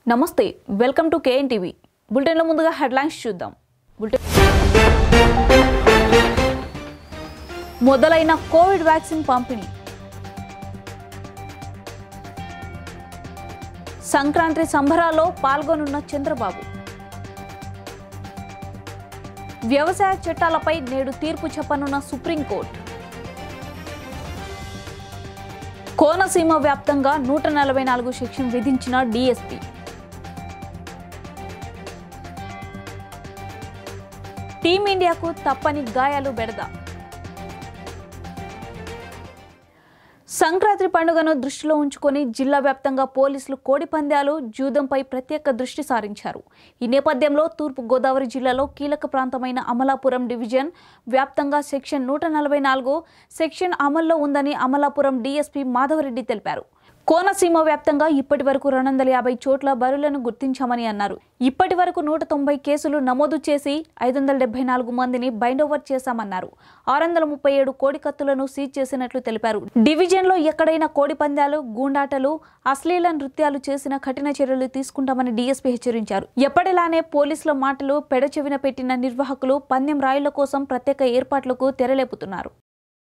నమస్తే welcome to KN TV బులెటిన్లో ముందుగా హెడ్లైన్స్ చూద్దాం బులెటిన్ మొదలైన కోవిడ్ వ్యాక్సిన్ పంపిణీ సంక్రాంతి సంబరాల్లో పాల్గొనున్న చంద్రబాబు వ్యవసాయ చట్టాలపై నేడు తీర్పు చెప్పనున్న సుప్రీంకోర్టు కోనసీమ వ్యాప్తంగా నూట నలభై నాలుగు సెక్షన్ విధించిన డీఎస్పీ టీమిండియాకు తప్పని గాయాలు బెడద సంక్రాంతి పండుగను దృష్టిలో ఉంచుకొని జిల్లా వ్యాప్తంగా పోలీసులు కోడి పందాలు జూదంపై ప్రత్యేక దృష్టి సారించారు ఈ నేపథ్యంలో తూర్పు గోదావరి జిల్లాలో కీలక ప్రాంతమైన అమలాపురం డివిజన్ వ్యాప్తంగా సెక్షన్ నూట నలభై నాలుగు సెక్షన్ అమల్లో ఉందని అమలాపురం డీఎస్పీ మాధవరెడ్డి తెలిపారు కోనసీమ వ్యాప్తంగా ఇప్పటి వరకు రెండు వందల యాభై చోట్ల బరులను గుర్తించామని అన్నారు ఇప్పటి వరకు నూట తొంభై కేసులు నమోదు చేసి ఐదు వందల డెబ్బై నాలుగు మందిని బైండ్ ఓవర్ చేశామన్నారు ఆరు వందల ముప్పై ఏడు కోడి కత్తులను సీజ్ చేసినట్లు తెలిపారు డివిజన్లో ఎక్కడైనా కోడి పందాలు గూండాటలు అశ్లీల నృత్యాలు చేసిన కఠిన చర్యలు తీసుకుంటామని డీఎస్పీ హెచ్చరించారు ఎప్పటిలానే పోలీసుల మాటలు పెడచెవిన పెట్టిన నిర్వాహకులు పందెం రాయుల కోసం ప్రత్యేక ఏర్పాట్లకు తెరలేపుతున్నారు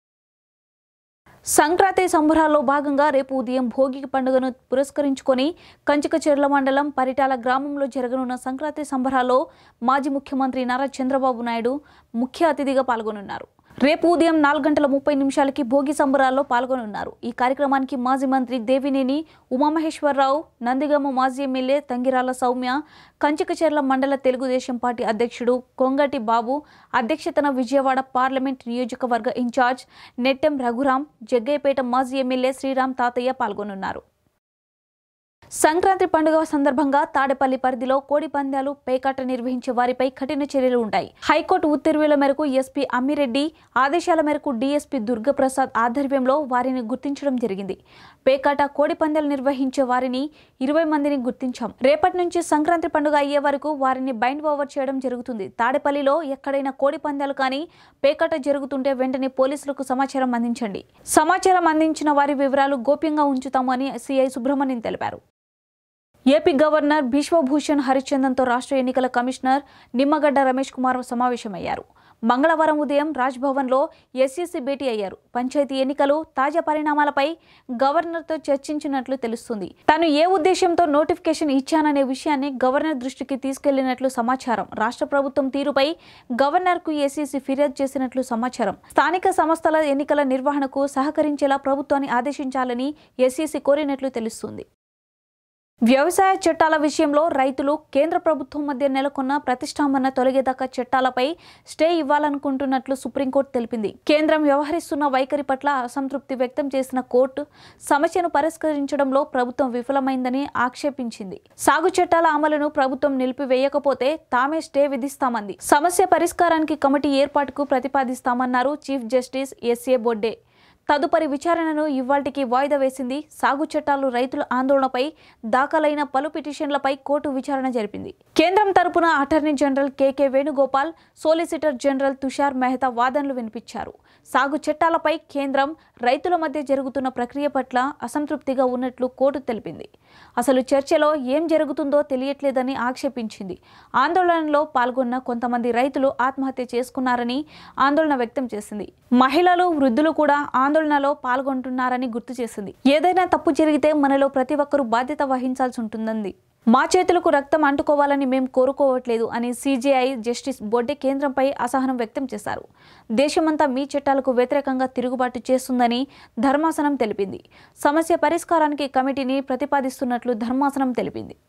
సంక్రాంతి సంబరాల్లో భాగంగా రేపు ఉదయం భోగి పండుగను పురస్కరించుకొని కంచికచెర్ల మండలం పరిటాల గ్రామంలో జరగనున్న సంక్రాంతి సంబరాల్లో మాజీ ముఖ్యమంత్రి నారా చంద్రబాబు నాయుడు ముఖ్య అతిథిగా పాల్గొనున్నారు రేపు ఉదయం నాలుగు గంటల ముప్పై నిమిషాలకి భోగి సంబరాల్లో పాల్గొనున్నారు ఈ కార్యక్రమానికి మాజీ మంత్రి దేవినేని ఉమామహేశ్వరరావు నందిగామ మాజీ ఎమ్మెల్యే తంగిరాల సౌమ్య కంచికచెర్ల మండల తెలుగుదేశం పార్టీ అధ్యక్షుడు కొంగటి బాబు అధ్యక్షతన విజయవాడ పార్లమెంట్ నియోజకవర్గ ఇన్ఛార్జ్ నెట్టెం రఘురాం జగ్గయ్యపేట మాజీ ఎమ్మెల్యే శ్రీరామ్ తాతయ్య పాల్గొనున్నారు సంక్రాంతి పండుగ సందర్భంగా తాడేపల్లి పరిధిలో కోడి పందాలు పేకాట నిర్వహించే వారిపై కఠిన చర్యలు ఉంటాయి హైకోర్టు ఉత్తర్వుల మేరకు ఎస్పీ అమ్మిరెడ్డి ఆదేశాల మేరకు డీఎస్పీ దుర్గప్రసాద్ ఆధ్వర్యంలో వారిని గుర్తించడం జరిగింది పేకాట కోడి పందాలు నిర్వహించే వారిని ఇరవై మందిని గుర్తించాం రేపటి నుంచి సంక్రాంతి పండుగ అయ్యే వరకు వారిని బైండ్ ఓవర్ చేయడం జరుగుతుంది తాడేపల్లిలో ఎక్కడైనా కోడి పందాలు కానీ పేకాట జరుగుతుంటే వెంటనే పోలీసులకు సమాచారం అందించండి సమాచారం అందించిన వారి వివరాలు గోప్యంగా ఉంచుతామని సిఐ సుబ్రహ్మణ్యం తెలిపారు ఏపీ గవర్నర్ బిశ్వభూషణ్ హరిచందన్తో రాష్ట్ర ఎన్నికల కమిషనర్ నిమ్మగడ్డ రమేష్ కుమార్ సమావేశమయ్యారు మంగళవారం ఉదయం రాజ్భవన్లో ఎస్ఈసీ భేటీ అయ్యారు పంచాయతీ ఎన్నికలు తాజా పరిణామాలపై గవర్నర్తో చర్చించినట్లు తెలుస్తుంది తాను ఏ ఉద్దేశంతో నోటిఫికేషన్ ఇచ్చాననే విషయాన్ని గవర్నర్ దృష్టికి తీసుకెళ్లినట్లు సమాచారం రాష్ట్ర ప్రభుత్వం తీరుపై గవర్నర్కు ఎస్ఈసీ ఫిర్యాదు చేసినట్లు సమాచారం స్థానిక సంస్థల ఎన్నికల నిర్వహణకు సహకరించేలా ప్రభుత్వాన్ని ఆదేశించాలని ఎస్ఈసీ కోరినట్లు తెలుస్తుంది వ్యవసాయ చట్టాల విషయంలో రైతులు కేంద్ర ప్రభుత్వం మధ్య నెలకొన్న ప్రతిష్టాంబన తొలగేదాకా చట్టాలపై స్టే ఇవ్వాలనుకుంటున్నట్లు సుప్రీంకోర్టు తెలిపింది కేంద్రం వ్యవహరిస్తున్న వైఖరి పట్ల అసంతృప్తి వ్యక్తం చేసిన కోర్టు సమస్యను పరిష్కరించడంలో ప్రభుత్వం విఫలమైందని ఆక్షేపించింది సాగు చట్టాల అమలును ప్రభుత్వం నిలిపివేయకపోతే తామే స్టే విధిస్తామంది సమస్య పరిష్కారానికి కమిటీ ఏర్పాటుకు ప్రతిపాదిస్తామన్నారు చీఫ్ జస్టిస్ ఎస్ఏ బొడ్డే తదుపరి విచారణను ఇవాల్టికి వాయిదా వేసింది సాగు చట్టాలు రైతుల ఆందోళనపై దాఖలైన పలు పిటిషన్లపై కోర్టు విచారణ జరిపింది కేంద్రం తరపున attorney general K K Venugopal solicitor general Tushar Mehta వాదనలు వినిపించారు సాగు చట్టాలపై కేంద్రం రైతుల మధ్య జరుగుతున్న ప్రక్రియ పట్ల అసంతృప్తిగా ఉన్నట్లు కోర్టు తెలిపింది అసలు చర్చలో ఏం జరుగుతుందో తెలియట్లేదని ఆక్షేపించింది ఆందోళనలో పాల్గొన్న కొంతమంది రైతులు ఆత్మహత్య చేసుకున్నారని ఆందోళన వ్యక్తం చేసింది మహిళలు వృద్ధులు కూడా ఆందోళనలో పాల్గొంటున్నారని గుర్తు చేసింది ఏదైనా తప్పు జరిగితే మనలో ప్రతి ఒక్కరూ బాధ్యత వహించాల్సి ఉంటుందంది మా చేతులకు రక్తం అంటుకోవాలని మేము కోరుకోవట్లేదు అని సీజేఐ జస్టిస్ బొడ్డే కేంద్రంపై అసహనం వ్యక్తం చేశారు దేశమంతా మీ చట్టాలకు వ్యతిరేకంగా తిరుగుబాటు చేస్తుందని ధర్మాసనం తెలిపింది సమస్య పరిష్కారానికి కమిటీని ప్రతిపాదిస్తున్నట్లు ధర్మాసనం తెలిపింది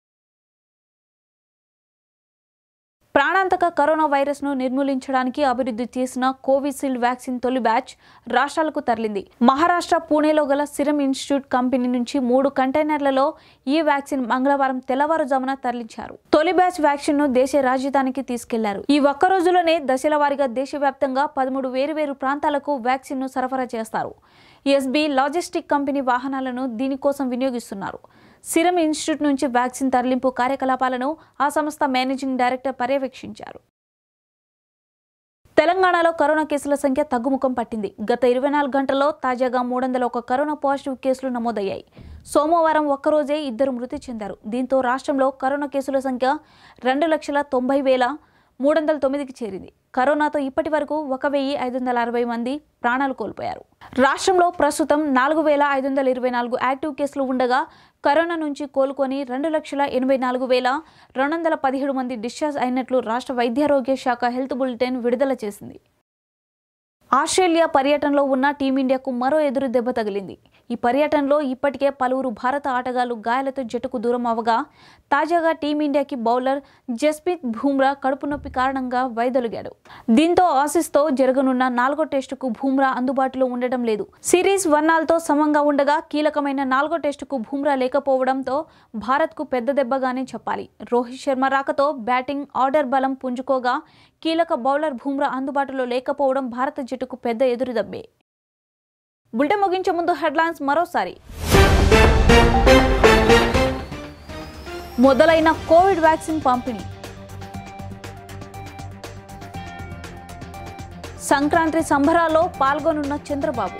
ప్రాణాంతక కరోనా వైరస్ను నిర్మూలించడానికి అభివృద్ధి చేసిన కోవిషీల్డ్ వ్యాక్సిన్ తొలి బ్యాచ్ రాష్ట్రాలకు తరలింది మహారాష్ట్ర పూణేలో గల సిరం ఇన్స్టిట్యూట్ కంపెనీ నుంచి మూడు కంటైనర్లలో ఈ వ్యాక్సిన్ మంగళవారం తెల్లవారుజామున తరలించారు తొలి బ్యాచ్ వ్యాక్సిన్ ను దేశ రాజధానికి తీసుకెళ్లారు ఈ ఒక్క రోజులోనే దశల వారీగా దేశవ్యాప్తంగా పదమూడు వేరువేరు ప్రాంతాలకు వ్యాక్సిన్ ను సరఫరా చేస్తారు ఎస్బీ లాజిస్టిక్ కంపెనీ వాహనాలను దీనికోసం వినియోగిస్తున్నారు సిరం ఇన్స్టిట్యూట్ నుంచి వ్యాక్సిన్ తరలింపు కార్యకలాపాలను ఆ సంస్థ మేనేజింగ్ డైరెక్టర్ పర్యవేక్షించారు తెలంగాణలో కరోనా కేసుల సంఖ్య తగ్గుముఖం పట్టింది గత ఇరవై నాలుగు గంటల్లో తాజాగా మూడు వందల ఒక కరోనా పాజిటివ్ కేసులు నమోదయ్యాయి సోమవారం ఒక్కరోజే ఇద్దరు మృతి చెందారు దీంతో రాష్ట్రంలో కరోనా కేసుల సంఖ్య రెండు లక్షల తొంభై వేల మూడు వందల తొమ్మిదికి చేరింది కరోనాతో ఇప్పటి వరకు ఒక వెయ్యి ఐదు వందల అరవై మంది ప్రాణాలు కోల్పోయారు రాష్ట్రంలో ప్రస్తుతం నాలుగు వేల ఐదు వందల ఇరవై నాలుగు యాక్టివ్ కేసులు ఉండగా కరోనా నుంచి కోలుకొని రెండు లక్షల ఎనభై నాలుగు వేల రెండు వందల పదిహేడు మంది డిశ్చార్జ్ అయినట్లు రాష్ట్ర వైద్యారోగ్య శాఖ హెల్త్ బులెటిన్ విడుదల చేసింది ఆస్ట్రేలియా పర్యటనలో ఉన్న టీమిండియాకు మరో ఎదురు దెబ్బ తగిలింది ఈ పర్యటనలో ఇప్పటికే పలువురు భారత ఆటగాళ్లు గాయాలతో జట్టుకు దూరం అవగా తాజాగా టీమిండియాకి బౌలర్ జస్ప్రీత్ బూమ్రా కడుపు నొప్పి కారణంగా వైదొలిగాడు దీంతో ఆసీస్తో జరగనున్న నాలుగో టెస్టుకు బూమ్రా అందుబాటులో ఉండడం లేదు సిరీస్ వన్నాలతో సమంగా ఉండగా కీలకమైన నాలుగో టెస్టుకు బూమ్రా లేకపోవడంతో భారత్కు పెద్ద దెబ్బగానే చెప్పాలి రోహిత్ శర్మ రాకతో బ్యాటింగ్ ఆర్డర్ బలం పుంజుకోగా కీలక బౌలర్ బూమ్రా అందుబాటులో లేకపోవడం భారత జట్టుకు పెద్ద ఎదురుదబ్బే బులెటిన్ ముగించే ముందు హెడ్లైన్స్ మరోసారి మొదలైన కోవిడ్ వ్యాక్సిన్ పంపిణీ సంక్రాంతి సంబరాల్లో పాల్గొనున్న చంద్రబాబు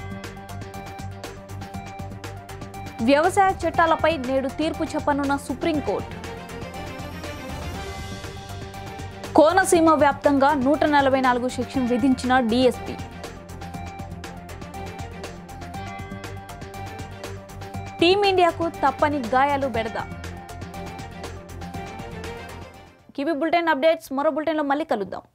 వ్యవసాయ చట్టాలపై నేడు తీర్పు చెప్పనున్న సుప్రీంకోర్టు కోనసీమ వ్యాప్తంగా నూట నలభై నాలుగు సెక్షన్ విధించిన డీఎస్పీ టీమిండియాకు తప్పని గాయాలు బెడద కివి బులెటిన్ అప్డేట్స్ మరో బులెటిన్లో మళ్ళీ కలుద్దాం